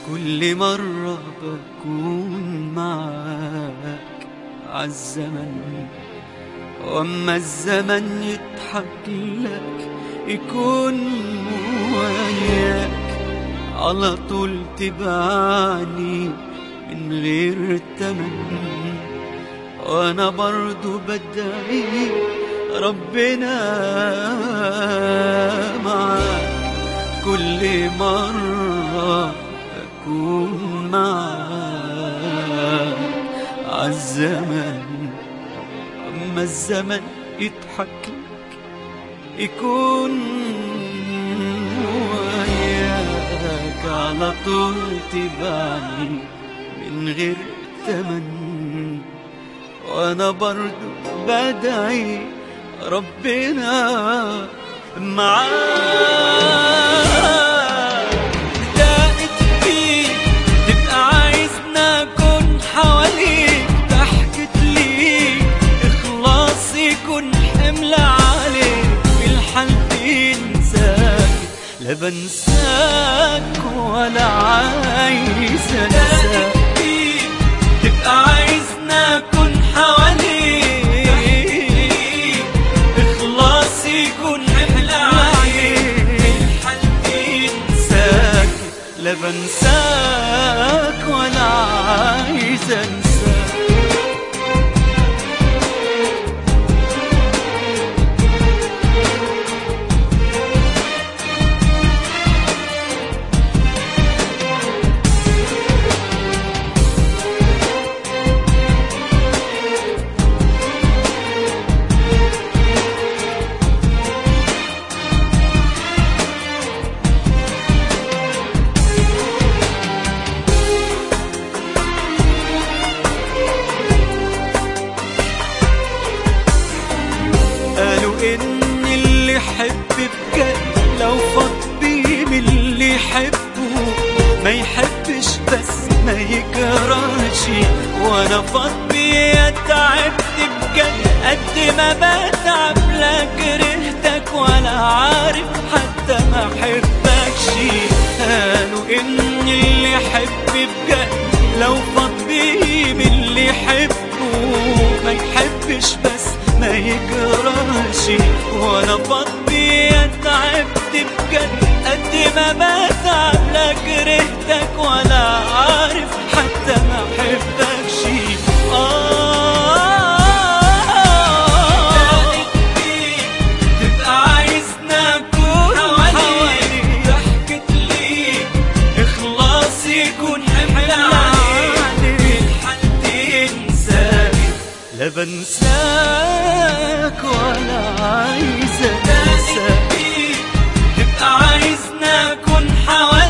كل مرة بكون معاك عالزمن واما الزمن يضحك لك يكون وياك على طول تبعني من غير تمن وانا برضو بدعي ربنا معاك كل مرة أكون معاك عالزمن أما الزمن يضحك لك يكون وياك على طول تبعني من غير تمن وانا برضو بدعي ربنا معاك دقت فيك تبقى عايزنا اكون حواليك ضحكت ليك اخلاص يكون حمل عليك في الحالتين ساكت لا بنساك ولا عايز انساك تبقى عايزنا اكون حواليك اخلاص يكون حمل عليك الحالتين ساكت لا بنساك ولا عايز انساك قالوا ان اللي يحب بجد لو فاض بيه من اللي يحبه ما يحبش بس ما يكرهش وانا فاض بيه تعبت بجد قد ما بتعب لا كرهتك ولا عارف حتى ما احبكش قالوا ان اللي يحب بجد لو فاض بيه من اللي يحبه ما يحبش بس ما يكرهش وانا فضي تعبت بجد قد ما بتعب لا كرهتك ولا عارف حتى ما احبكش تبقى عايزنا اكون حواليك ضحكت ليك اخلاص يكون حمل عليك الحالتين ساكت لا بنساك ولا عايز انساك تبقى عايزنا اكون حواليك